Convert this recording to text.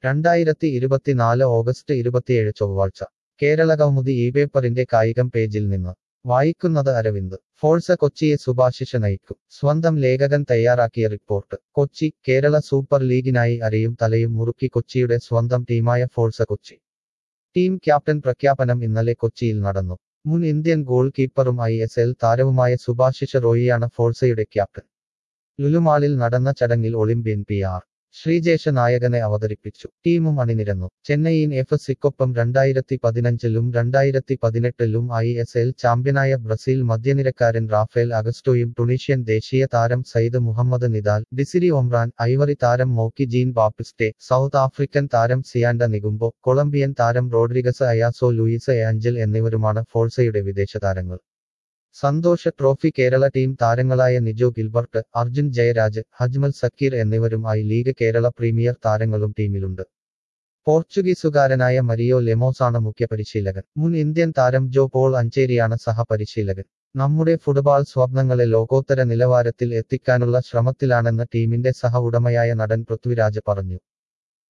രണ്ടായിരത്തി ഇരുപത്തിനാല് ഓഗസ്റ്റ് ഇരുപത്തിയേഴ് ചൊവ്വാഴ്ച കേരളകൗമുദി ഈ പേപ്പറിന്റെ കായികം പേജിൽ നിന്ന് വായിക്കുന്നത് അരവിന്ദ് ഫോഴ്സ കൊച്ചിയെ സുഭാശിഷ നയിക്കും സ്വന്തം ലേഖകൻ തയ്യാറാക്കിയ റിപ്പോർട്ട് കൊച്ചി കേരള സൂപ്പർ ലീഗിനായി അരയും തലയും മുറുക്കി കൊച്ചിയുടെ സ്വന്തം ടീമായ ഫോഴ്സ കൊച്ചി ടീം ക്യാപ്റ്റൻ പ്രഖ്യാപനം ഇന്നലെ കൊച്ചിയിൽ നടന്നു മുൻ ഇന്ത്യൻ ഗോൾ കീപ്പറും ഐ എസ് എൽ താരവുമായ സുഭാശിഷ റോയിയാണ് ഫോഴ്സയുടെ ക്യാപ്റ്റൻ ലുലുമാളിൽ നടന്ന ചടങ്ങിൽ ഒളിമ്പ്യൻ പി ആർ ശ്രീജേഷ നായകനെ അവതരിപ്പിച്ചു ടീമും അണിനിരന്നു ചെന്നൈയിൻ എഫ് സിക്കൊപ്പം രണ്ടായിരത്തി പതിനഞ്ചിലും രണ്ടായിരത്തി പതിനെട്ടിലും ഐ എസ് എൽ ചാമ്പ്യനായ ബ്രസീൽ മധ്യനിരക്കാരൻ റാഫേൽ അഗസ്റ്റോയും ടുണീഷ്യൻ ദേശീയ താരം Syed Mohammed Nidal Desiri Omran Ivory താരം Moki Jean Baptiste South African താരം സിയാൻഡ നിഗുംബോ കൊളംബിയൻ താരം റോഡ്രിഗസ് അയാസോ ലൂയിസ് ആഞ്ചൽ എന്നിവരുമാണ് ഫോഴ്സയുടെ വിദേശ താരങ്ങൾ സന്തോഷ ട്രോഫി കേരള ടീം താരങ്ങളായ നിജോ ഗിൽബർട്ട് അർജുൻ ജയരാജ് ഹജ്മൽ സക്കീർ എന്നിവരും ഐ ലീഗ് കേരള പ്രീമിയർ താരങ്ങളും ടീമിലുണ്ട് പോർച്ചുഗീസുകാരനായ മരിയോ ലെമോസാണ് മുഖ്യ പരിശീലകൻ മുൻ ഇന്ത്യൻ താരം ജോ പോൾ അഞ്ചേരിയാണ് സഹപരിശീലകൻ നമ്മുടെ ഫുട്ബോൾ സ്വപ്നങ്ങളെ ലോകോത്തര നിലവാരത്തിൽ എത്തിക്കാനുള്ള ശ്രമത്തിലാണെന്ന് ടീമിന്റെ സഹ ഉടമയായ നടൻ പൃഥ്വിരാജ് പറഞ്ഞു